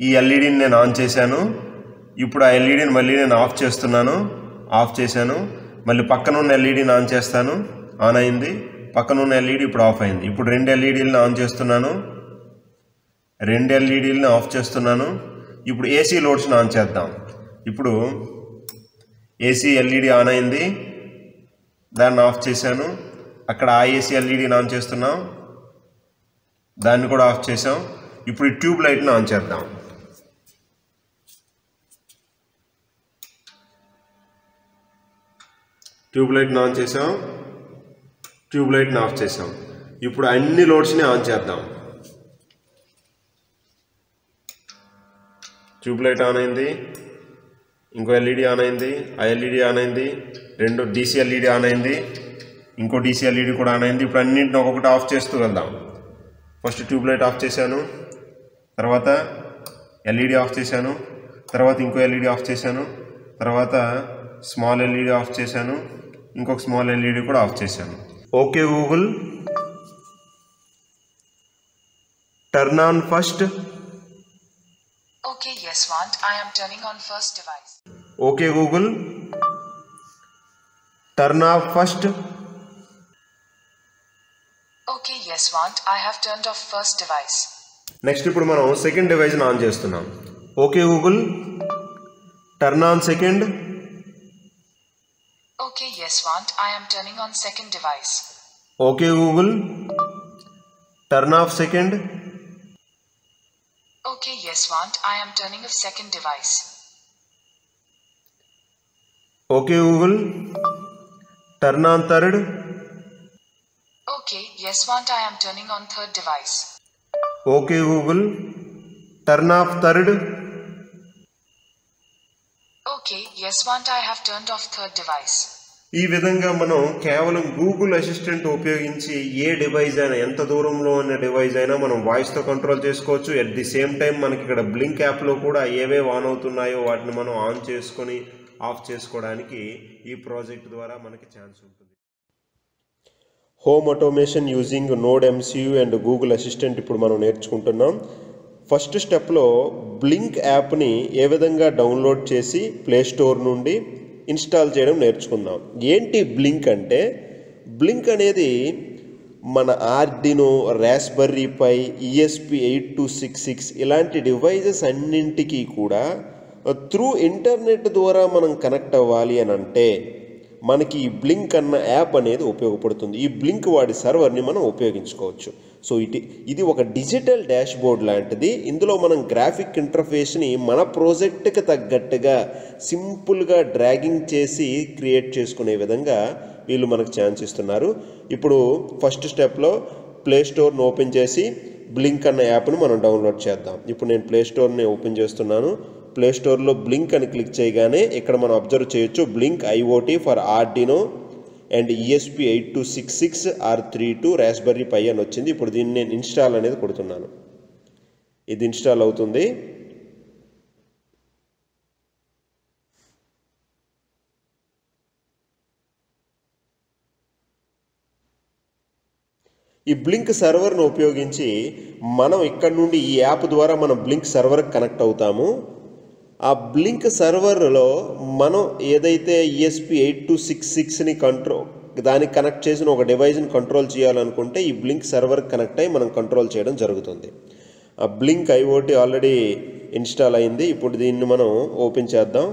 ఈ ఎల్ఈడిని నేను ఆన్ చేశాను ఇప్పుడు ఆ ఎల్ఈడిని మళ్ళీ నేను ఆఫ్ చేస్తున్నాను ఆఫ్ చేశాను మళ్ళీ పక్కన ఉన్న ఎల్ఈడిని ఆన్ చేస్తాను ఆన్ అయింది పక్కన ఉన్న ఎల్ఈడి ఇప్పుడు ఆఫ్ అయింది ఇప్పుడు రెండు ఎల్ఈడీలను ఆన్ చేస్తున్నాను రెండు ఎల్ఈడీలను ఆఫ్ చేస్తున్నాను ఇప్పుడు ఏసీ లోడ్స్ని ఆన్ చేద్దాం ఇప్పుడు ఏసీ ఎల్ఈడి ఆన్ అయింది దాన్ని ఆఫ్ చేశాను అక్కడ ఆ ఏసీ ఎల్ఈడిని ఆన్ చేస్తున్నాం దాన్ని కూడా ఆఫ్ చేసాం ఇప్పుడు ఈ ట్యూబ్ లైట్ని ఆన్ చేద్దాం ట్యూబ్ లైట్ని ఆన్ చేసాం ట్యూబ్ లైట్ని ఆఫ్ చేసాం ఇప్పుడు అన్ని లోడ్స్ని ఆన్ చేద్దాం ట్యూబ్ లైట్ ఆన్ అయింది ఇంకో ఎల్ఈడి ఆన్ అయింది ఆ ఎల్ఈడి ఆన్ అయింది రెండు డీసీ ఎల్ఈడి ఆన్ అయింది ఇంకో డీసీ ఎల్ఈడి కూడా ఆన్ అయింది ఇప్పుడు అన్నింటిని ఒక్కొక్కటి ఆఫ్ చేస్తూ వెళ్దాం ఫస్ట్ ట్యూబ్ లైట్ ఆఫ్ చేశాను తర్వాత ఎల్ఈడి ఆఫ్ చేశాను తర్వాత ఇంకో ఎల్ఈడి ఆఫ్ చేశాను తర్వాత స్మాల్ ఎల్ఈడి ఆఫ్ చేశాను ఇంకొక స్మాల్ ఎల్ఈడి కూడా ఆఫ్ చేశాను okay Google turn on first Okay, Yeswant, I am turning on first device. Okay Google turn off first Okay, Yeswant, I have turned off first device. Next ఇప్పుడు మనం second డివైజ్ని on చేస్తున్నాం okay Google turn on second Okay, Yeswant, I am turning on second device. Okay Google turn off second Okay, Yeswant, I am turning off second device. Okay Google turn on third Okay, Yeswant, I am turning on third device. Okay Google turn off third Okay, Yeswant, I have turned off third device. ఈ విధంగా మనం కేవలం Google assistant ఉపయోగించి ఏ device అయినా ఎంత దూరంలో ఉన్న device అయినా మనం వాయిస్తో కంట్రోల్ చేసుకోవచ్చు ఎట్ ది సేమ్ టైం మనకి ఇక్కడ బ్లింక్ యాప్లో కూడా ఏవేవి ఆన్ అవుతున్నాయో వాటిని మనం ఆన్ చేసుకొని ఆఫ్ చేసుకోవడానికి ఈ ప్రాజెక్ట్ ద్వారా మనకి ఛాన్స్ ఉంటుంది home automation using node MCU and Google assistant ఇప్పుడు మనం నేర్చుకుంటున్నాం ఫస్ట్ స్టెప్లో బ్లింక్ యాప్ని ఏ విధంగా డౌన్లోడ్ చేసి ప్లే స్టోర్ నుండి ఇన్స్టాల్ చేయడం నేర్చుకుందాం ఏంటి బ్లింక్ అంటే బ్లింక్ అనేది మన Arduino Raspberry Pi ESP eight two six six ఇలాంటి డివైజెస్ అన్నింటికీ కూడా త్రూ ఇంటర్నెట్ ద్వారా మనం కనెక్ట్ అవ్వాలి అని అంటే మనకి ఈ బ్లింక్ అన్న యాప్ అనేది ఉపయోగపడుతుంది ఈ బ్లింక్ వాడి సర్వర్ని మనం ఉపయోగించుకోవచ్చు సో ఇటు ఇది ఒక డిజిటల్ డాష్ బోర్డ్ లాంటిది ఇందులో మనం గ్రాఫిక్ ఇంటర్ఫేస్ని మన ప్రాజెక్ట్కి తగ్గట్టుగా సింపుల్గా డ్రాగింగ్ చేసి క్రియేట్ చేసుకునే విధంగా వీళ్ళు మనకు ఛాన్స్ ఇస్తున్నారు ఇప్పుడు ఫస్ట్ స్టెప్లో ప్లే స్టోర్ని ఓపెన్ చేసి బ్లింక్ అన్న యాప్ని మనం డౌన్లోడ్ చేద్దాం ఇప్పుడు నేను ప్లే స్టోర్ని ఓపెన్ చేస్తున్నాను ప్లే స్టోర్లో బ్లింక్ అని క్లిక్ చేయగానే ఇక్కడ మనం అబ్జర్వ్ చేయొచ్చు Blynk IoT for Arduino and ESP eight two six six R three two Raspberry Pi అని వచ్చింది ఇప్పుడు దీన్ని నేను ఇన్స్టాల్ అనేది కొడుతున్నాను ఇది ఇన్స్టాల్ అవుతుంది ఈ బ్లింక్ సర్వర్ను ఉపయోగించి మనం ఇక్కడ నుండి ఈ యాప్ ద్వారా మనం బ్లింక్ సర్వర్కి కనెక్ట్ అవుతాము ఆ బ్లింక్ సర్వర్లో మనం ఏదైతే ఈఎస్పి ఎయిట్ టూ సిక్స్ సిక్స్ని కంట్రోల్ దానికి కనెక్ట్ చేసిన ఒక డివైస్ని కంట్రోల్ చేయాలనుకుంటే ఈ బ్లింక్ సర్వర్కి కనెక్ట్ అయ్యి మనం కంట్రోల్ చేయడం జరుగుతుంది ఆ బ్లింక్ ఐఓటీ ఆల్రెడీ ఇన్స్టాల్ అయింది ఇప్పుడు దీన్ని మనం ఓపెన్ చేద్దాం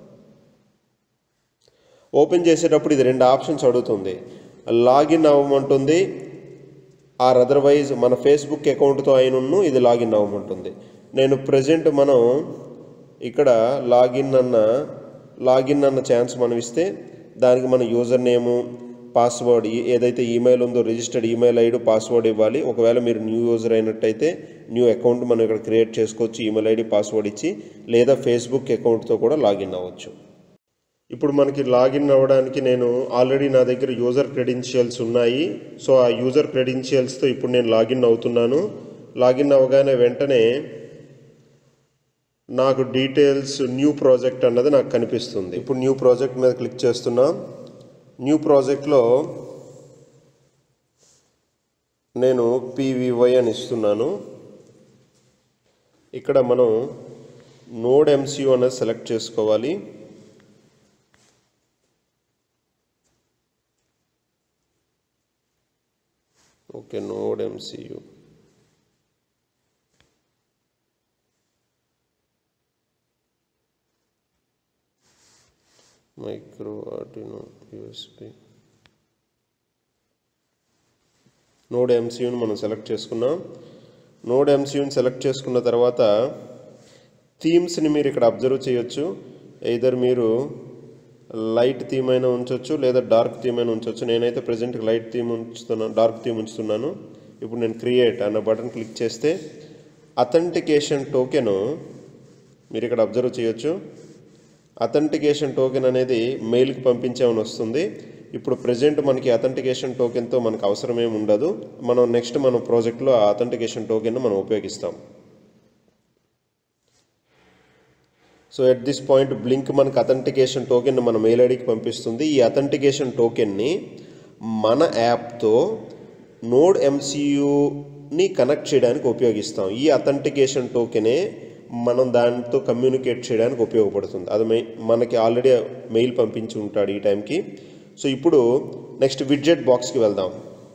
ఓపెన్ చేసేటప్పుడు ఇది రెండు ఆప్షన్స్ అడుగుతుంది లాగిన్ అవ్వమంటుంది ఆర్ అదర్వైజ్ మన ఫేస్బుక్ అకౌంట్తో అయినను ఇది లాగిన్ అవ్వమంటుంది నేను ప్రజెంట్ మనం ఇక్కడ లాగిన్ అన్న లాగిన్ అన్న ఛాన్స్ మనం ఇస్తే దానికి మన యూజర్ నేము పాస్వర్డ్ ఏదైతే ఈమెయిల్ ఉందో రిజిస్టర్డ్ ఈమెయిల్ ఐడి పాస్వర్డ్ ఇవ్వాలి ఒకవేళ మీరు న్యూ యూజర్ అయినట్టయితే న్యూ అకౌంట్ మనం ఇక్కడ క్రియేట్ చేసుకోవచ్చు ఈమెయిల్ ఐడి పాస్వర్డ్ ఇచ్చి లేదా ఫేస్బుక్ అకౌంట్తో కూడా లాగిన్ అవ్వచ్చు ఇప్పుడు మనకి లాగిన్ అవ్వడానికి నేను ఆల్రెడీ నా దగ్గర యూజర్ క్రెడెన్షియల్స్ ఉన్నాయి సో ఆ యూజర్ క్రెడెన్షియల్స్తో ఇప్పుడు నేను లాగిన్ అవుతున్నాను లాగిన్ అవ్వగానే వెంటనే నాకు డీటెయిల్స్ న్యూ ప్రాజెక్ట్ అన్నది నాకు కనిపిస్తుంది ఇప్పుడు న్యూ ప్రాజెక్ట్ మీద క్లిక్ చేస్తున్నా న్యూ ప్రాజెక్ట్లో నేను పీవీవై అని ఇస్తున్నాను ఇక్కడ మనం నోడ్ ఎంసీయూ అనేది సెలెక్ట్ చేసుకోవాలి okay node MCU micro Arduino USB node ఎంసీయూని మనం సెలెక్ట్ చేసుకున్నాం నోడ్ ఎంసీయూని సెలెక్ట్ చేసుకున్న తర్వాత థీమ్స్ని మీరు ఇక్కడ అబ్జర్వ్ చేయొచ్చు ఎయిదర్ మీరు లైట్ థీమ్ అయినా ఉంచవచ్చు లేదా డార్క్ థీమ్ అయినా ఉంచవచ్చు నేనైతే ప్రజెంట్ లైట్ థీమ్ ఉంచుతున్నాను డార్క్ థీమ్ ఉంచుతున్నాను ఇప్పుడు నేను క్రియేట్ అన్న బటన్ క్లిక్ చేస్తే అథెంటికేషన్ టోకెను మీరు ఇక్కడ అబ్జర్వ్ చేయొచ్చు అథెంటికేషన్ టోకెన్ అనేది మెయిల్కి పంపించామని వస్తుంది ఇప్పుడు ప్రజెంట్ మనకి అథెంటికేషన్ టోకెన్తో మనకు అవసరం ఏమి ఉండదు మనం నెక్స్ట్ మన ప్రాజెక్ట్లో ఆ అథెంటికేషన్ టోకెన్ మనం ఉపయోగిస్తాం so at this point Blynk మనకు అథెంటికేషన్ టోకెన్ మన మెయిల్ ఐడికి పంపిస్తుంది ఈ అథెంటికేషన్ టోకెన్ని మన యాప్తో నోడ్ ఎంసీయూని కనెక్ట్ చేయడానికి ఉపయోగిస్తాం ఈ అథెంటికేషన్ టోకెనే మనం దాంతో కమ్యూనికేట్ చేయడానికి ఉపయోగపడుతుంది అది మెయి మనకి ఆల్రెడీ మెయిల్ పంపించి ఉంటాడు ఈ టైంకి సో ఇప్పుడు నెక్స్ట్ విడ్జెట్ బాక్స్కి వెళ్దాం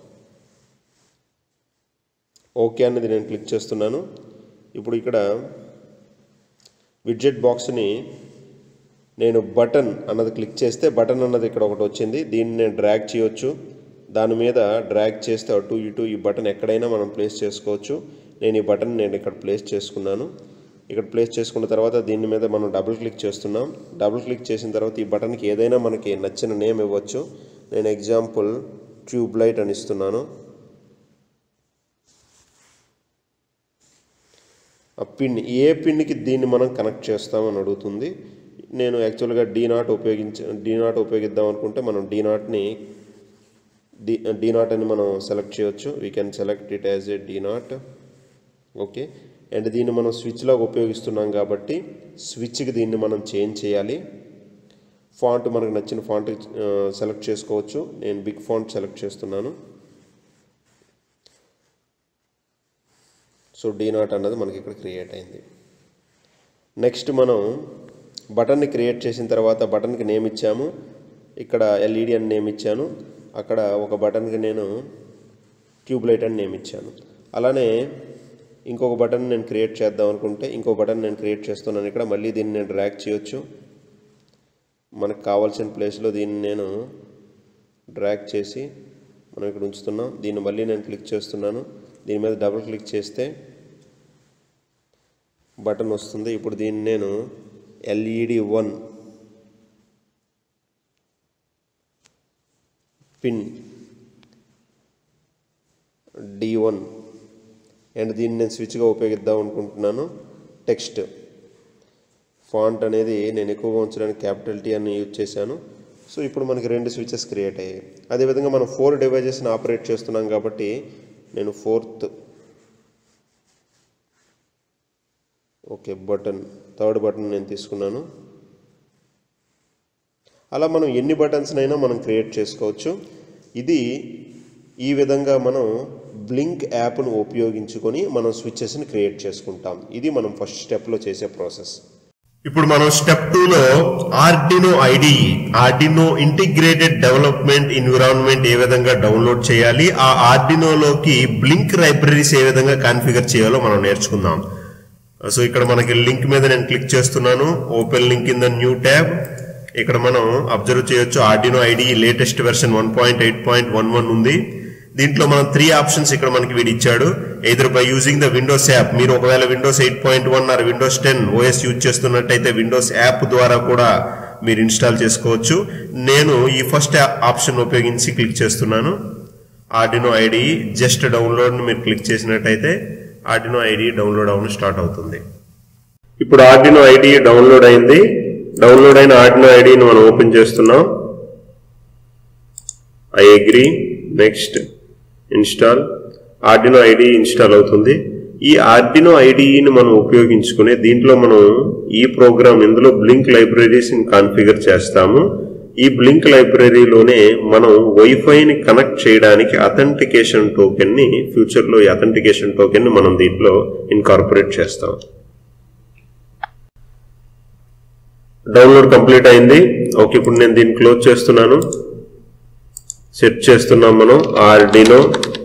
ఓకే అనేది నేను క్లిక్ చేస్తున్నాను ఇప్పుడు ఇక్కడ విడ్జెట్ బాక్స్ని నేను బటన్ అన్నది క్లిక్ చేస్తే బటన్ అన్నది ఇక్కడ ఒకటి వచ్చింది దీన్ని నేను డ్రాగ్ చేయొచ్చు దాని మీద డ్రాగ్ చేస్తే అటు ఇటు ఈ బటన్ ఎక్కడైనా మనం ప్లేస్ చేసుకోవచ్చు నేను ఈ బటన్ నేను ఇక్కడ ప్లేస్ చేసుకున్నాను ఇక్కడ ప్లేస్ చేసుకున్న తర్వాత దీని మీద మనం డబుల్ క్లిక్ చేస్తున్నాం డబుల్ క్లిక్ చేసిన తర్వాత ఈ బటన్కి ఏదైనా మనకి నచ్చిన నేమ్ ఇవ్వచ్చు నేను ఎగ్జాంపుల్ ట్యూబ్ లైట్ అని ఇస్తున్నాను ఆ పిన్ ఏ పిన్కి దీన్ని మనం కనెక్ట్ చేస్తామని అడుగుతుంది నేను యాక్చువల్గా డీ నాట్ ఉపయోగించ డీ నాట్ ఉపయోగిద్దాం అనుకుంటే మనం డీ నాట్ని డి డీ నాట్ అని మనం సెలెక్ట్ చేయొచ్చు we can select it as a డీ నాట్ ఓకే అండ్ దీన్ని మనం స్విచ్లో ఉపయోగిస్తున్నాం కాబట్టి స్విచ్కి దీన్ని మనం చేంజ్ చేయాలి ఫాంట్ మనకు నచ్చిన ఫాంట్ సెలెక్ట్ చేసుకోవచ్చు నేను బిగ్ ఫాంట్ సెలెక్ట్ చేస్తున్నాను సో డీ నాట్ అన్నది మనకి ఇక్కడ క్రియేట్ అయింది నెక్స్ట్ మనం బటన్ని క్రియేట్ చేసిన తర్వాత బటన్కి నేమ్ ఇచ్చాము ఇక్కడ ఎల్ఈడి అని నేమ్ ఇచ్చాను అక్కడ ఒక బటన్కి నేను ట్యూబ్ లైట్ అని నేమ్ ఇచ్చాను అలానే ఇంకొక బటన్ నేను క్రియేట్ చేద్దాం అనుకుంటే ఇంకో బటన్ నేను క్రియేట్ చేస్తున్నాను ఇక్కడ మళ్ళీ దీన్ని నేను డ్రాగ్ చేయొచ్చు మనకు కావాల్సిన ప్లేస్లో దీన్ని నేను డ్రాగ్ చేసి మనం ఇక్కడ ఉంచుతున్నాం దీన్ని మళ్ళీ నేను క్లిక్ చేస్తున్నాను దీని మీద డబుల్ క్లిక్ చేస్తే బటన్ వస్తుంది ఇప్పుడు దీన్ని నేను LED one pin D one and దీన్ని నేను స్విచ్గా ఉపయోగిద్దాం అనుకుంటున్నాను టెక్స్ట్ ఫాంట్ అనేది నేను ఎక్కువగా ఉంచడానికి క్యాపిటల్ టీ అని యూజ్ చేశాను సో ఇప్పుడు మనకి రెండు స్విచెస్ క్రియేట్ అయ్యాయి అదేవిధంగా మనం ఫోర్ డివైజెస్ని ఆపరేట్ చేస్తున్నాం కాబట్టి నేను fourth okay button third button నేను తీసుకున్నాను అలా మనం ఎన్ని బటన్స్నైనా మనం క్రియేట్ చేసుకోవచ్చు ఇది ఈ విధంగా మనం బ్లింక్ యాప్ను ఉపయోగించుకొని మనం స్విచ్చెస్ని క్రియేట్ చేసుకుంటాం ఇది మనం ఫస్ట్ స్టెప్లో చేసే ప్రాసెస్ ఇప్పుడు మనం స్టెప్ టూ లో Arduino ID Arduino integrated development environment ఏ విధంగా డౌన్లోడ్ చేయాలి ఆ ఆర్డినోలోకి బ్లింక్ లైబ్రరీస్ ఏ విధంగా కాన్ఫిగర్ చేయాలో మనం నేర్చుకుందాం సో ఇక్కడ మనకి లింక్ మీద నేను క్లిక్ చేస్తున్నాను open link in the new tab ఇక్కడ మనం అబ్జర్వ్ చేయొచ్చు Arduino ID latest version one point eight point one one ఉంది దీంట్లో మనం త్రీ ఆప్షన్స్ ఇక్కడ మనకి వీడు ఇచ్చాడు ఎదురు by using the Windows app మీరు ఒకవేళ Windows eight point one or Windows ten OS use చేస్తున్నట్టయితే విండోస్ యాప్ ద్వారా కూడా మీరు ఇన్స్టాల్ చేసుకోవచ్చు నేను ఈ ఫస్ట్ ఆప్షన్ ఉపయోగించి క్లిక్ చేస్తున్నాను ఆర్డినో ఐడి జస్ట్ డౌన్లోడ్ మీరు క్లిక్ చేసినట్టయితే ఆర్డినో ఐడి డౌన్లోడ్ అవ్వడం స్టార్ట్ అవుతుంది ఇప్పుడు ఆర్డినో ఐడి డౌన్లోడ్ అయింది డౌన్లోడ్ అయిన ఆర్డినో ఐడిని మనం ఓపెన్ చేస్తున్నాం I agree next install Arduino ID install అవుతుంది ఈ ఆర్డినో ఐడిని మనం ఉపయోగించుకునే దీంట్లో మనం ఈ ప్రోగ్రామ్ ఇందులో బ్లింక్ లైబ్రరీస్ కాన్ఫిగర్ చేస్తాము ఈ బ్లింక్ లైబ్రరీలోనే మనం వైఫైని కనెక్ట్ చేయడానికి అథెంటికేషన్ టోకెన్ ని ఫ్యూచర్ లో ఈ అథెంటికేషన్ టోకెన్ ని మనం దీంట్లో ఇన్కార్పొరేట్ చేస్తాం డౌన్లోడ్ కంప్లీట్ అయింది ఓకే ఇప్పుడు నేను దీన్ని క్లోజ్ చేస్తున్నాను సెట్ చేస్తున్నాం మనం ఆర్డినో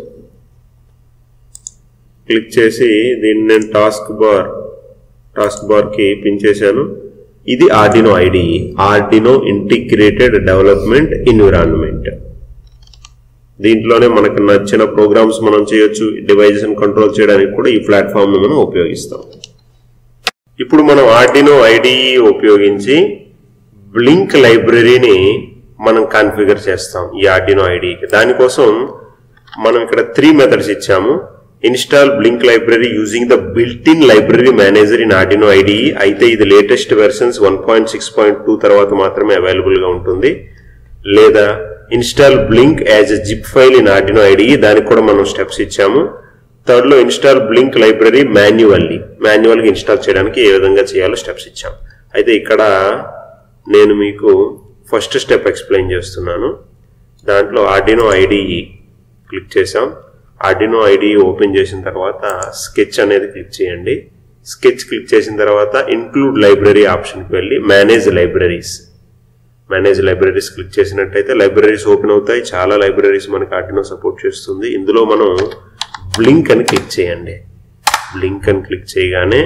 క్లిక్ చేసి దీన్ని నేను టాస్క్ బార్ టాస్క్ బార్కి పిన్ చేశాను ఇది Arduino ID Arduino integrated development environment దీంట్లోనే మనకు నచ్చిన ప్రోగ్రామ్స్ మనం చేయొచ్చు డివైజెస్ కంట్రోల్ చేయడానికి కూడా ఈ ప్లాట్ఫామ్ మనం ఉపయోగిస్తాం ఇప్పుడు మనం ఆర్డినో ఐడిఈ ఉపయోగించి బ్లింక్ లైబ్రరీని మనం కాన్ఫిగర్ చేస్తాం ఈ ఆర్డినో ఐడికి దానికోసం మనం ఇక్కడ త్రీ మెథడ్స్ ఇచ్చాము install Blynk library using the built in library manager in Arduino IDE అయితే ఇది latest versions one point six point two తర్వాత మాత్రమే అవైలబుల్ గా ఉంటుంది లేదా install Blynk as a zip file in Arduino IDE దానికి కూడా మనం స్టెప్స్ ఇచ్చాము థర్డ్ లో install Blynk library manually manual గా ఇన్స్టాల్ చేయడానికి ఏ విధంగా చేయాలో స్టెప్స్ ఇచ్చాం అయితే ఇక్కడ నేను మీకు ఫస్ట్ స్టెప్ ఎక్స్ప్లెయిన్ చేస్తున్నాను దాంట్లో ఆర్డినో ఐడిఈ క్లిక్ చేసాం ఆర్డినో ఐడిఈ ఓపెన్ చేసిన తర్వాత స్కెచ్ అనేది క్లిక్ చేయండి స్కెచ్ క్లిక్ చేసిన తర్వాత ఇన్క్లూడ్ లైబ్రరీ ఆప్షన్కి వెళ్ళి manage libraries manage libraries click చేసినట్టయితే లైబ్రరీస్ ఓపెన్ అవుతాయి చాలా లైబ్రరీస్ మనకి ఆర్డినో సపోర్ట్ చేస్తుంది ఇందులో మనం బ్లింక్ అని క్లిక్ చేయండి బ్లింక్ అని క్లిక్ చేయగానే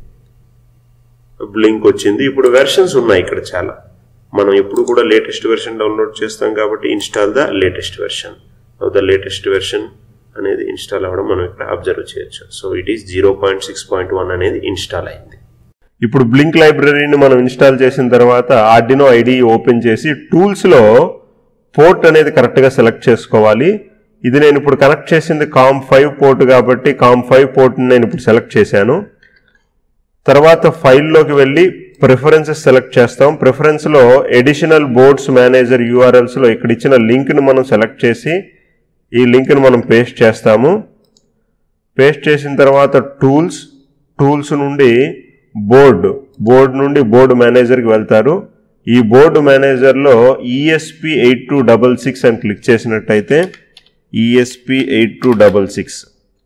బ్లింక్ వచ్చింది ఇప్పుడు వెర్షన్స్ ఉన్నాయి ఇక్కడ చాలా మనం ఎప్పుడు కూడా లేటెస్ట్ వెర్షన్ డౌన్లోడ్ చేస్తాం కాబట్టి install the latest version the latest version అనేది ఇన్స్టాల్ అవ్వడం మనం ఇక్కడ అబ్జర్వ్ చేయొచ్చు so it is zero point six point one అనేది ఇన్స్టాల్ అయింది ఇప్పుడు బ్లింక్ లైబ్రరీని మనం ఇన్స్టాల్ చేసిన తర్వాత ఆర్డినో ఐడి ఓపెన్ చేసి టూల్స్లో పోర్ట్ అనేది కరెక్ట్గా సెలెక్ట్ చేసుకోవాలి ఇది నేను ఇప్పుడు కనెక్ట్ చేసింది కామ్ ఫైవ్ పోర్ట్ కాబట్టి కామ్ ఫైవ్ పోర్ట్ని నేను ఇప్పుడు సెలెక్ట్ చేశాను తర్వాత ఫైల్లోకి వెళ్ళి ప్రిఫరెన్సెస్ సెలెక్ట్ చేస్తాం ప్రిఫరెన్స్లో ఎడిషనల్ బోర్డ్స్ మేనేజర్ యూఆర్ఎల్స్లో ఇక్కడ ఇచ్చిన లింక్ని మనం సెలెక్ట్ చేసి ఈ లింక్ని మనం పేస్ట్ చేస్తాము పేస్ట్ చేసిన తర్వాత టూల్స్ టూల్స్ నుండి బోర్డు బోర్డు నుండి బోర్డు మేనేజర్కి వెళ్తారు ఈ బోర్డు మేనేజర్లో ESP eight two double six అని క్లిక్ చేసినట్టయితే ESP eight two double six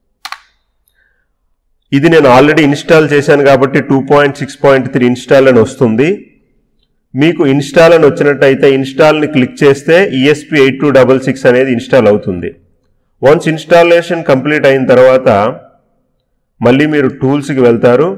ఇది నేను ఆల్రెడీ ఇన్స్టాల్ చేశాను కాబట్టి two point six point three install అని వస్తుంది మీకు ఇన్స్టాల్ అని వచ్చినట్టయితే ఇన్స్టాల్ని క్లిక్ చేస్తే ESP eight two double six అనేది ఇన్స్టాల్ అవుతుంది వన్స్ ఇన్స్టాలేషన్ కంప్లీట్ అయిన తర్వాత మళ్ళీ మీరు టూల్స్కి వెళ్తారు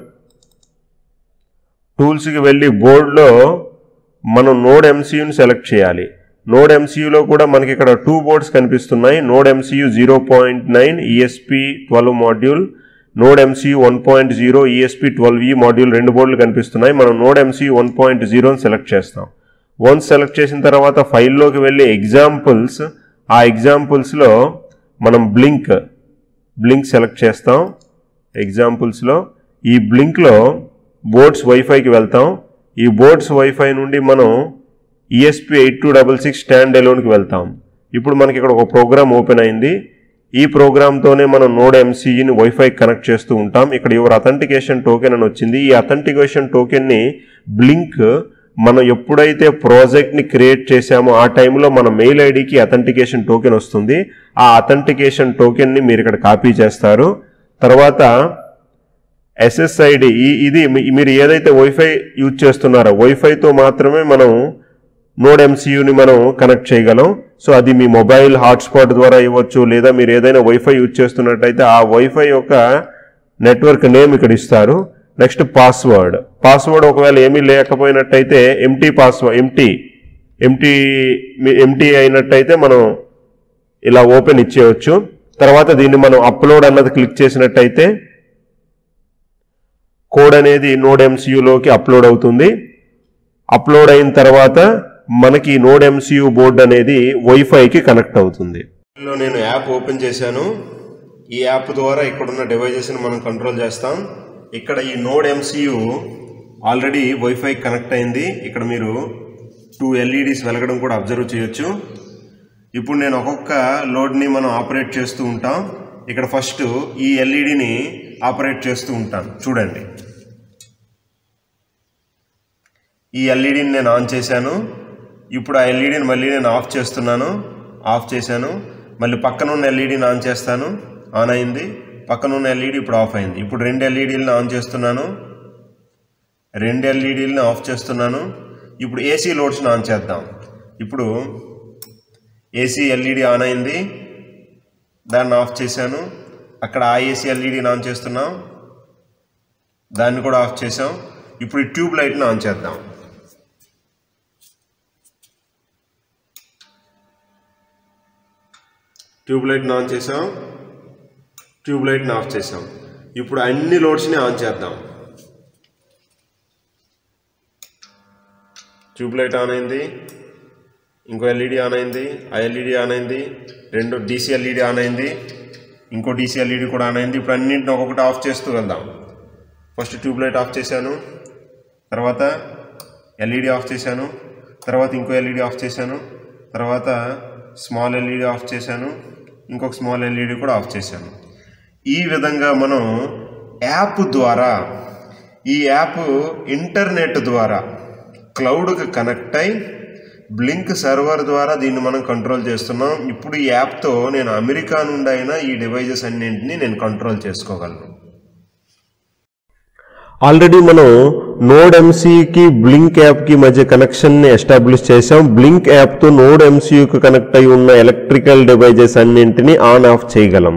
టూల్స్కి వెళ్ళి బోర్డులో మనం నోడ్ ఎంసీయూని సెలెక్ట్ చేయాలి నోడ్ ఎంసీయూలో కూడా మనకి ఇక్కడ టూ బోర్డ్స్ కనిపిస్తున్నాయి node MCU zero point nine ESP twelve module node MCU one point zero ESP twelve ఈ మాడ్యూల్ రెండు బోర్డులు కనిపిస్తున్నాయి మనం నోడ్ ఎంసీయూ వన్ పాయింట్ జీరోని సెలెక్ట్ చేస్తాం వన్స్ సెలెక్ట్ చేసిన తర్వాత ఫైల్లోకి వెళ్ళి ఎగ్జాంపుల్స్ ఆ ఎగ్జాంపుల్స్లో మనం బ్లింక్ బ్లింక్ సెలెక్ట్ చేస్తాం ఎగ్జాంపుల్స్లో ఈ బ్లింక్లో బోర్డ్స్ వైఫైకి వెళ్తాం ఈ బోర్డ్స్ వైఫై నుండి మనం ESP eight two double six stand ఎలోన్కి వెళ్తాం ఇప్పుడు మనకి ఇక్కడ ఒక ప్రోగ్రామ్ ఓపెన్ అయింది ఈ ప్రోగ్రామ్తోనే మనం నోడ్ ఎంసీఈని వైఫై కనెక్ట్ చేస్తూ ఉంటాం ఇక్కడ యువర్ అథెంటికేషన్ టోకెన్ అని వచ్చింది ఈ అథెంటికేషన్ టోకెన్ని బ్లింక్ మనం ఎప్పుడైతే ప్రాజెక్ట్ని క్రియేట్ చేశామో ఆ టైంలో మన మెయిల్ ఐడికి అథెంటికేషన్ టోకెన్ వస్తుంది ఆ అథెంటికేషన్ టోకెన్ని మీరు ఇక్కడ కాపీ చేస్తారు తర్వాత ఎస్ఎస్ఐడి ఈ ఇది మీ- మీరు ఏదైతే వైఫై యూజ్ చేస్తున్నారో వైఫైతో మాత్రమే మనం నోడ్ ఎంసీయూని మనం కనెక్ట్ చేయగలం సో అది మీ మొబైల్ హాట్స్పాట్ ద్వారా ఇవ్వచ్చు లేదా మీరు ఏదైనా వైఫై యూజ్ చేస్తున్నట్టయితే ఆ వైఫై యొక్క నెట్వర్క్ నేమ్ ఇక్కడ ఇస్తారు నెక్స్ట్ పాస్వర్డ్ పాస్వర్డ్ ఒకవేళ ఏమీ లేకపోయినట్టయితే empty password empty empty empty అయినట్టయితే మనం ఇలా ఓపెన్ ఇచ్చేయచ్చు తర్వాత దీన్ని మనం అప్లోడ్ అన్నది క్లిక్ చేసినట్టయితే కోడ్ అనేది నోడ్ ఎంసీయూలోకి అప్లోడ్ అవుతుంది అప్లోడ్ అయిన తర్వాత మనకి నోడ్ ఎంసీయూ బోర్డ్ అనేది వైఫైకి కనెక్ట్ అవుతుంది లో నేను యాప్ ఓపెన్ చేశాను ఈ యాప్ ద్వారా ఇక్కడున్న డివైజెస్ని మనం కంట్రోల్ చేస్తాం ఇక్కడ ఈ node MCU already wifi connect అయింది ఇక్కడ మీరు టూ ఎల్ఈడీస్ వెలగడం కూడా అబ్జర్వ్ చేయొచ్చు ఇప్పుడు నేను ఒక్కొక్క లోడ్ని మనం ఆపరేట్ చేస్తూ ఉంటాం ఇక్కడ ఫస్ట్ ఈ ఎల్ఈడిని ఆపరేట్ చేస్తూ ఉంటాను చూడండి ఈ ఎల్ఈడిని నేను ఆన్ చేశాను ఇప్పుడు ఆ ఎల్ఈడిని మళ్ళీ నేను ఆఫ్ చేస్తున్నాను ఆఫ్ చేశాను మళ్ళీ పక్కన ఉన్న ఎల్ఈడిని ఆన్ చేస్తాను ఆన్ అయింది పక్కన ఉన్న ఎల్ఈడి ఇప్పుడు ఆఫ్ అయింది ఇప్పుడు రెండు ఎల్ఈడీలను ఆన్ చేస్తున్నాను రెండు ఎల్ఈడీలను ఆఫ్ చేస్తున్నాను ఇప్పుడు ఏసీ లోడ్స్ని ఆన్ చేద్దాం ఇప్పుడు ఏసీ ఎల్ఈడి ఆన్ అయింది దాన్ని ఆఫ్ చేశాను అక్కడ ఆ ఏసీ ఎల్ఈడిని ఆన్ చేస్తున్నాం దాన్ని కూడా ఆఫ్ చేసాం ఇప్పుడు ఈ ట్యూబ్ లైట్ని ఆన్ చేద్దాం ట్యూబ్ లైట్ని ఆన్ చేసాం ట్యూబ్ లైట్ని ఆఫ్ చేసాం ఇప్పుడు అన్ని లోడ్స్ని ఆన్ చేద్దాం ట్యూబ్ లైట్ ఆన్ అయింది ఇంకో ఎల్ఈడి ఆన్ అయింది ఆ ఎల్ఈడి ఆన్ అయింది రెండు డీసీ ఎల్ఈడి ఆన్ అయింది ఇంకో డీసీ ఎల్ఈడి కూడా ఆన్ అయింది ఇప్పుడు అన్నింటిని ఒక్కొక్కటి ఆఫ్ చేస్తూ వెళ్దాం ఫస్ట్ ట్యూబ్ లైట్ ఆఫ్ చేశాను తర్వాత ఎల్ఈడి ఆఫ్ చేశాను తర్వాత ఇంకో ఎల్ఈడి ఆఫ్ చేశాను తర్వాత స్మాల్ ఎల్ఈడి ఆఫ్ చేశాను ఇంకొక స్మాల్ ఎల్ఈడి కూడా ఆఫ్ చేశాను ఈ విధంగా మనం యాప్ ద్వారా ఈ యాప్ ఇంటర్నెట్ ద్వారా క్లౌడ్కి కనెక్ట్ అయి బ్లింక్ సర్వర్ ద్వారా దీన్ని మనం కంట్రోల్ చేస్తున్నాం ఇప్పుడు ఈ యాప్తో నేను అమెరికా నుండి అయినా ఈ డివైజెస్ అన్నింటినీ నేను కంట్రోల్ చేసుకోగలను ఆల్రెడీ మనం నోడ్ ఎంసీకి బ్లింక్ యాప్కి మధ్య కనెక్షన్ని ఎస్టాబ్లిష్ చేసాం బ్లింక్ యాప్తో నోడ్ ఎంసీయూకి కనెక్ట్ అయి ఉన్న ఎలక్ట్రికల్ డివైజెస్ అన్నింటినీ ఆన్ ఆఫ్ చేయగలం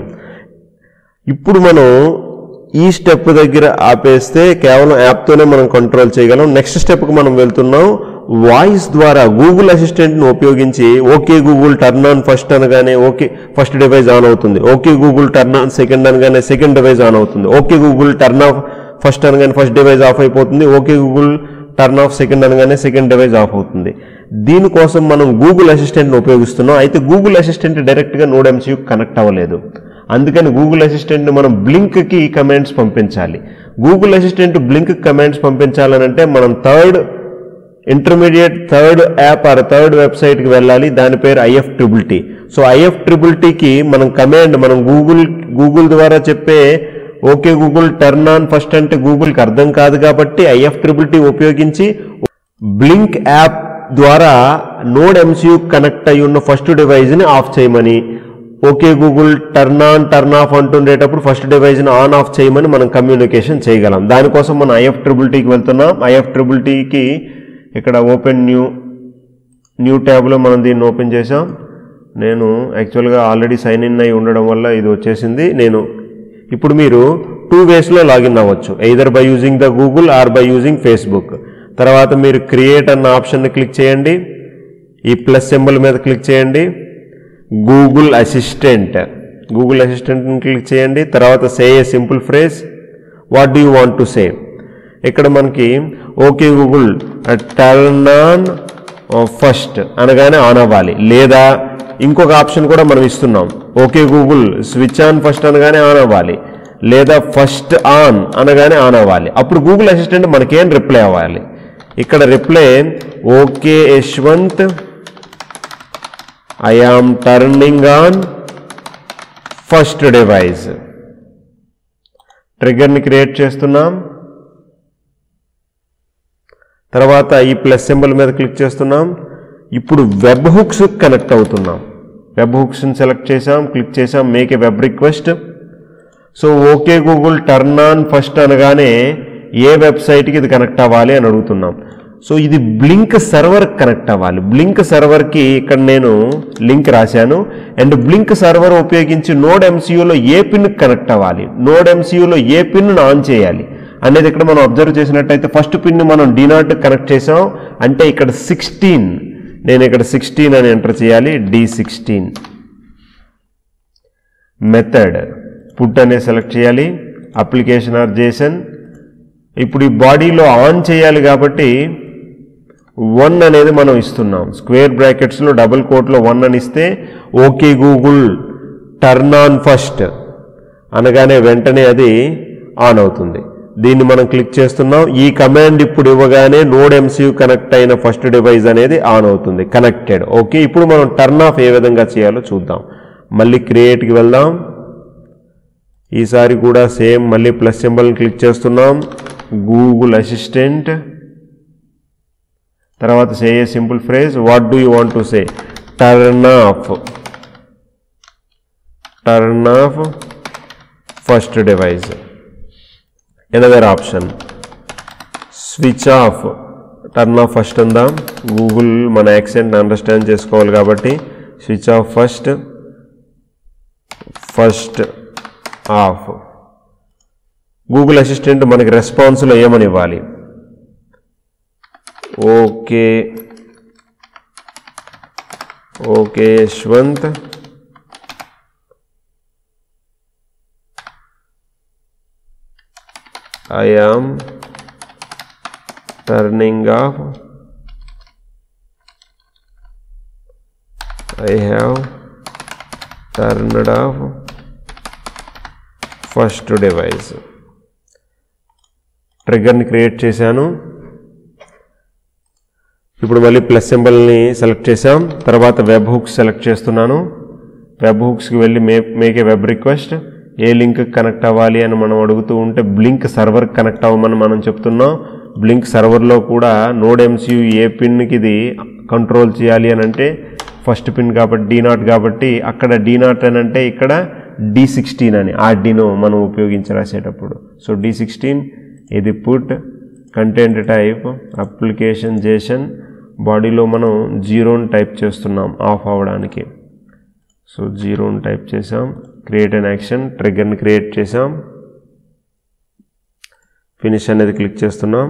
ఇప్పుడు మనం ఈ స్టెప్ దగ్గర ఆపేస్తే కేవలం యాప్తోనే మనం కంట్రోల్ చేయగలం నెక్స్ట్ స్టెప్కి మనం వెళ్తున్నాం వాయిస్ ద్వారా గూగుల్ అసిస్టెంట్ని ఉపయోగించి okay Google turn on first అనగానే ఓకే ఫస్ట్ డివైస్ ఆన్ అవుతుంది okay Google turn on second అనగానే సెకండ్ డివైస్ ఆన్ అవుతుంది okay Google turn off first అనగానే ఫస్ట్ డివైస్ ఆఫ్ అయిపోతుంది okay Google turn off second అనగానే second device off అవుతుంది దీనికోసం మనం గూగుల్ అసిస్టెంట్ని ఉపయోగిస్తున్నాం అయితే గూగుల్ అసిస్టెంట్ డైరెక్ట్గా నోడ్ ఎంసీయూ కనెక్ట్ అవ్వలేదు అందుకని గూగుల్ అసిస్టెంట్ మనం బ్లింక్కి కమాండ్స్ పంపించాలి గూగుల్ అసిస్టెంట్ బ్లింక్ కమాండ్స్ పంపించాలనంటే మనం third intermediate third app or third వెబ్సైట్కి వెళ్ళాలి దాని పేరు ఐఎఫ్ ట్రిబుల్టీ సో ఐఎఫ్ ట్రిబుల్టీకి మనం కమాండ్ మనం గూగుల్ గూగుల్ ద్వారా చెప్పే okay Google turn on first అంటే గూగుల్కి అర్థం కాదు కాబట్టి ఐఎఫ్ ట్రిబుల్టీ ఉపయోగించి బ్లింక్ యాప్ ద్వారా నోడ్ ఎంసీయూ కనెక్ట్ అయి ఉన్న ఫస్ట్ డివైజ్ని ఆఫ్ చేయమని okay Google turn on turn off అంటుండేటప్పుడు ఫస్ట్ డివైజ్ని ఆన్ ఆఫ్ చేయమని మనం కమ్యూనికేషన్ చేయగలం దానికోసం మనం ఐఎఫ్ ట్రిబుల్టీకి వెళ్తున్నాం ఐఎఫ్ ట్రిబుల్టీకి ఇక్కడ ఓపెన్ న్యూ న్యూ ట్యాబ్లో మనం దీన్ని ఓపెన్ చేసాం నేను యాక్చువల్గా ఆల్రెడీ సైన్ ఇన్ అయి ఉండడం వల్ల ఇది వచ్చేసింది నేను ఇప్పుడు మీరు టూ వేస్లో లాగిన్ అవ్వచ్చు either by using the Google or by using Facebook తర్వాత మీరు క్రియేట్ అన్న ఆప్షన్ని క్లిక్ చేయండి ఈ ప్లస్ సింబల్ మీద క్లిక్ చేయండి గూగుల్ అసిస్టెంట్ గూగుల్ అసిస్టెంట్ని క్లిక్ చేయండి తర్వాత say a simple phrase what do you want to say ఇక్కడ మనకి okay Google turn on first అనగానే ఆన్ అవ్వాలి లేదా ఇంకొక ఆప్షన్ కూడా మనం ఇస్తున్నాం okay Google switch on first అనగానే ఆన్ అవ్వాలి లేదా ఫస్ట్ ఆన్ అనగానే ఆన్ అవ్వాలి అప్పుడు గూగుల్ అసిస్టెంట్ మనకేం రిప్లై అవ్వాలి ఇక్కడ reply okay Yashwant I am turning on first device ట్రిగర్ని క్రియేట్ చేస్తున్నాం తర్వాత ఈ ప్లస్ సింబల్ మీద క్లిక్ చేస్తున్నాం ఇప్పుడు వెబ్ హుక్స్ కనెక్ట్ అవుతున్నాం వెబ్ హుక్స్ని సెలెక్ట్ చేసాం క్లిక్ చేసాం make a web request so okay Google turn on first అనగానే ఏ వెబ్సైట్కి ఇది కనెక్ట్ అవ్వాలి అని అడుగుతున్నాం సో ఇది బ్లింక్ సర్వర్ కనెక్ట్ అవ్వాలి బ్లింక్ సర్వర్కి ఇక్కడ నేను లింక్ రాశాను అండ్ బ్లింక్ సర్వర్ ఉపయోగించి నోడ్ ఎంసీయూలో ఏ పిన్ కనెక్ట్ అవ్వాలి నోడ్ ఎంసీయూలో ఏ పిన్ ఆన్ చేయాలి అనేది ఇక్కడ మనం అబ్జర్వ్ చేసినట్టయితే ఫస్ట్ పిన్ మనం డి నాట్ కనెక్ట్ చేసాం అంటే ఇక్కడ సిక్స్టీన్ నేను ఇక్కడ సిక్స్టీన్ అని ఎంటర్ చేయాలి డి సిక్స్టీన్ మెథడ్ పుట్ అనే సెలెక్ట్ చేయాలి అప్లికేషన్ ఆర్ జేసన్ ఇప్పుడు ఈ బాడీలో ఆన్ చేయాలి కాబట్టి వన్ అనేది మనం ఇస్తున్నాం స్క్వేర్ బ్రాకెట్స్లో డబుల్ కోట్లో వన్ అని ఇస్తే okay Google turn on first అనగానే వెంటనే అది ఆన్ అవుతుంది దీన్ని మనం క్లిక్ చేస్తున్నాం ఈ కమాండ్ ఇప్పుడు ఇవ్వగానే నోడ్ ఎంసీయూ కనెక్ట్ అయిన ఫస్ట్ డివైస్ అనేది ఆన్ అవుతుంది కనెక్టెడ్ ఓకే ఇప్పుడు మనం టర్న్ ఆఫ్ ఏ విధంగా చేయాలో చూద్దాం మళ్ళీ క్రియేట్కి వెళ్దాం ఈసారి కూడా సేమ్ మళ్ళీ ప్లస్ సింబల్ని క్లిక్ చేస్తున్నాం గూగుల్ అసిస్టెంట్ తర్వాత say a simple phrase what do you want to say turn off turn off first device another option switch off turn off first ఉందా గూగుల్ మన యాక్సెంట్ అండర్స్టాండ్ చేసుకోవాలి కాబట్టి switch off first first off Google assistant మనకి రెస్పాన్స్లో ఏమని ఇవ్వాలి okay okay Yashwant I am turning off. I have turned off first device ట్రిగ్గర్ని create చేశాను ఇప్పుడు మళ్ళీ ప్లస్ సింబల్ని సెలెక్ట్ చేసాం తర్వాత వెబ్ హుక్స్ సెలెక్ట్ చేస్తున్నాను వెబ్ హుక్స్కి వెళ్ళి may make a web request ఏ లింక్ కనెక్ట్ అవ్వాలి అని మనం అడుగుతూ ఉంటే బ్లింక్ సర్వర్ కనెక్ట్ అవ్వమని మనం చెప్తున్నాం బ్లింక్ సర్వర్లో కూడా నోడ్ ఎంసీయూ ఏ పిన్కి ఇది కంట్రోల్ చేయాలి అని అంటే ఫస్ట్ పిన్ కాబట్టి డీ నాట్ కాబట్టి అక్కడ డీ నాట్ అని అంటే ఇక్కడ డి సిక్స్టీన్ అని ఆర్డినో మనం ఉపయోగించి రాసేటప్పుడు సో డి సిక్స్టీన్ ఇది put content type application JSON బాడీలో మనం జీరోని టైప్ చేస్తున్నాం ఆఫ్ అవ్వడానికి సో జీరోని టైప్ చేసాం క్రియేట్ అన్ యాక్షన్ ట్రిగ్గర్ని క్రియేట్ చేసాం ఫినిష్ అనేది క్లిక్ చేస్తున్నాం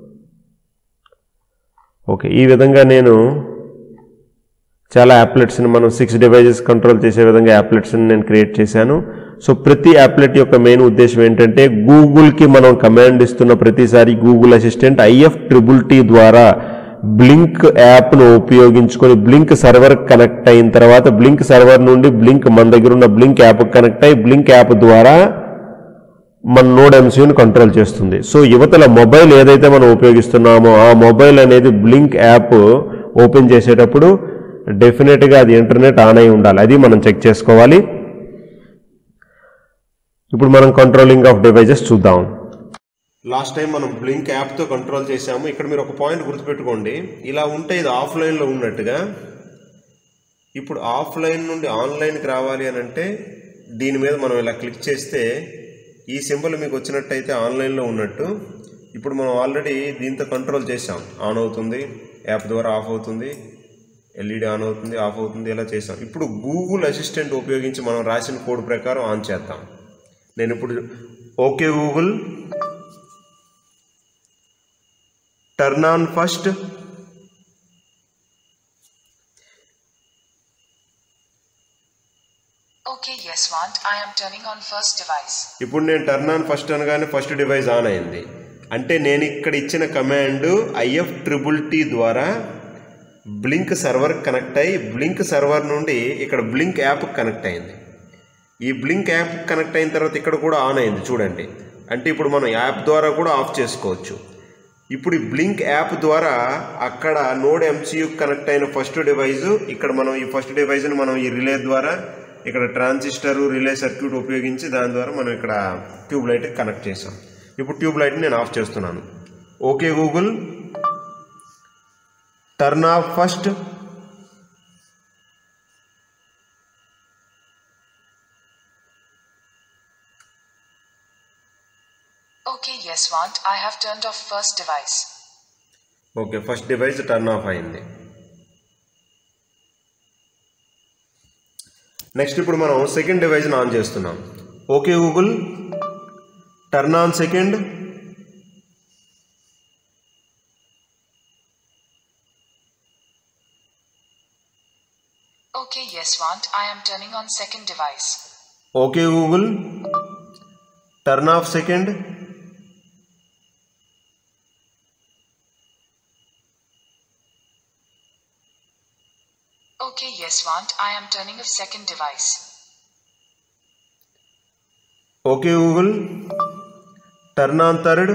ఓకే ఈ విధంగా నేను చాలా యాప్లెట్స్ని మనం సిక్స్ డివైజెస్ కంట్రోల్ చేసే విధంగా యాప్లెట్స్ని నేను క్రియేట్ చేశాను సో ప్రతి యాప్లెట్ యొక్క మెయిన్ ఉద్దేశం ఏంటంటే గూగుల్కి మనం కమాండ్ ఇస్తున్న ప్రతిసారి Google assistant IF triple T ద్వారా బ్లింక్ యాప్ను ఉపయోగించుకొని బ్లింక్ సర్వర్ కనెక్ట్ అయిన తర్వాత బ్లింక్ సర్వర్ నుండి బ్లింక్ మన దగ్గర ఉన్న బ్లింక్ యాప్ కనెక్ట్ అయ్యి బ్లింక్ యాప్ ద్వారా మన నోడ్ ఎంసీయూని కంట్రోల్ చేస్తుంది సో యువతల మొబైల్ ఏదైతే మనం ఉపయోగిస్తున్నామో ఆ మొబైల్ అనేది బ్లింక్ యాప్ ఓపెన్ చేసేటప్పుడు డెఫినెట్గా అది ఇంటర్నెట్ ఆన్ అయి ఉండాలి అది మనం చెక్ చేసుకోవాలి ఇప్పుడు మనం కంట్రోలింగ్ ఆఫ్ డివైజెస్ చూద్దాం లాస్ట్ టైం మనం బ్లింక్ యాప్తో కంట్రోల్ చేసాము ఇక్కడ మీరు ఒక పాయింట్ గుర్తుపెట్టుకోండి ఇలా ఉంటే ఇది ఆఫ్లైన్లో ఉన్నట్టుగా ఇప్పుడు ఆఫ్లైన్ నుండి ఆన్లైన్కి రావాలి అని అంటే దీని మీద మనం ఇలా క్లిక్ చేస్తే ఈ సింబల్ మీకు వచ్చినట్టయితే ఆన్లైన్లో ఉన్నట్టు ఇప్పుడు మనం ఆల్రెడీ దీంతో కంట్రోల్ చేసాం ఆన్ అవుతుంది యాప్ ద్వారా ఆఫ్ అవుతుంది ఎల్ఈడి ఆన్ అవుతుంది ఆఫ్ అవుతుంది ఇలా చేసాం ఇప్పుడు గూగుల్ అసిస్టెంట్ ఉపయోగించి మనం రాసిన కోడ్ ప్రకారం ఆన్ చేద్దాం నేను ఇప్పుడు okay Google turn on first Okay, Yeswant, I am turning on first device. ఇప్పుడు నేను టర్న్ ఆన్ ఫస్ట్ అనగానే ఫస్ట్ డివైస్ ఆన్ అయింది అంటే నేను ఇక్కడ ఇచ్చిన కమాండ్ ఐఎఫ్ ట్రిపుల్ టీ ద్వారా బ్లింక్ సర్వర్ కనెక్ట్ అయ్యి బ్లింక్ సర్వర్ నుండి ఇక్కడ బ్లింక్ యాప్ కనెక్ట్ అయింది ఈ బ్లింక్ యాప్ కనెక్ట్ అయిన తర్వాత ఇక్కడ కూడా ఆన్ అయింది చూడండి అంటే ఇప్పుడు మనం యాప్ ద్వారా కూడా ఆఫ్ చేసుకోవచ్చు ఇప్పుడు ఈ బ్లింక్ యాప్ ద్వారా అక్కడ నోడ్ ఎంసీయూ కనెక్ట్ అయిన ఫస్ట్ డివైస్ ఇక్కడ మనం ఈ ఫస్ట్ డివైస్ని మనం ఈ రిలే ద్వారా ఇక్కడ ట్రాన్సిస్టర్ రిలే సర్క్యూట్ ఉపయోగించి దాని ద్వారా మనం ఇక్కడ ట్యూబ్ లైట్ కనెక్ట్ చేసాం ఇప్పుడు ట్యూబ్ లైట్ని నేను ఆఫ్ చేస్తున్నాను okay Google turn off first Okay, Yeswant, I have turned off first device. Okay first device turn off అయింది నెక్స్ట్ ఇప్పుడు మనం సెకండ్ డివైస్ని ఆన్ చేస్తున్నాం okay Google turn on second Okay, Yeswant, I am turning on second device. Okay Google turn off second Okay, Yeswant, I am turning off second device. Okay Google turn on third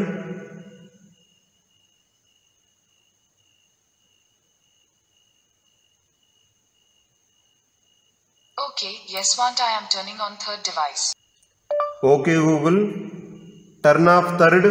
Okay, Yeswant, I am turning on third device. Okay Google turn off third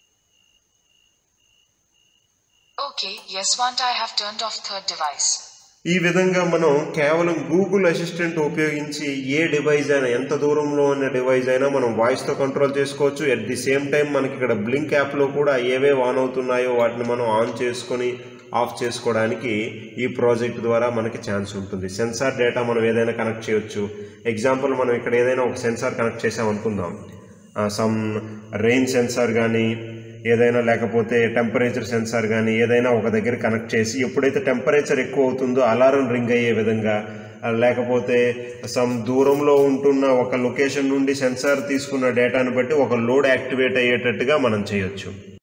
Okay, Yeswant, I have turned off third device. ఈ విధంగా మనం కేవలం Google assistant ఉపయోగించి ఏ device అయినా ఎంత దూరంలో ఉన్న device అయినా మనం వాయిస్తో కంట్రోల్ చేసుకోవచ్చు ఎట్ ది సేమ్ టైం మనకి ఇక్కడ బ్లింక్ యాప్లో కూడా ఏవేవి ఆన్ అవుతున్నాయో వాటిని మనం ఆన్ చేసుకొని ఆఫ్ చేసుకోవడానికి ఈ ప్రాజెక్ట్ ద్వారా మనకి ఛాన్స్ ఉంటుంది సెన్సార్ డేటా మనం ఏదైనా కనెక్ట్ చేయొచ్చు ఎగ్జాంపుల్ మనం ఇక్కడ ఏదైనా ఒక సెన్సార్ కనెక్ట్ చేసాం అనుకుందాం సమ్ రెయిన్ సెన్సార్ కానీ ఏదైనా లేకపోతే టెంపరేచర్ సెన్సార్ కానీ ఏదైనా ఒక దగ్గర కనెక్ట్ చేసి ఎప్పుడైతే టెంపరేచర్ ఎక్కువ అవుతుందో అలారం రింగ్ అయ్యే విధంగా ఆ, లేకపోతే సమ్ దూరంలో ఉంటున్న ఒక లొకేషన్ నుండి సెన్సార్ తీసుకున్న డేటాను బట్టి ఒక లోడ్ యాక్టివేట్ అయ్యేటట్టుగా మనం చేయొచ్చు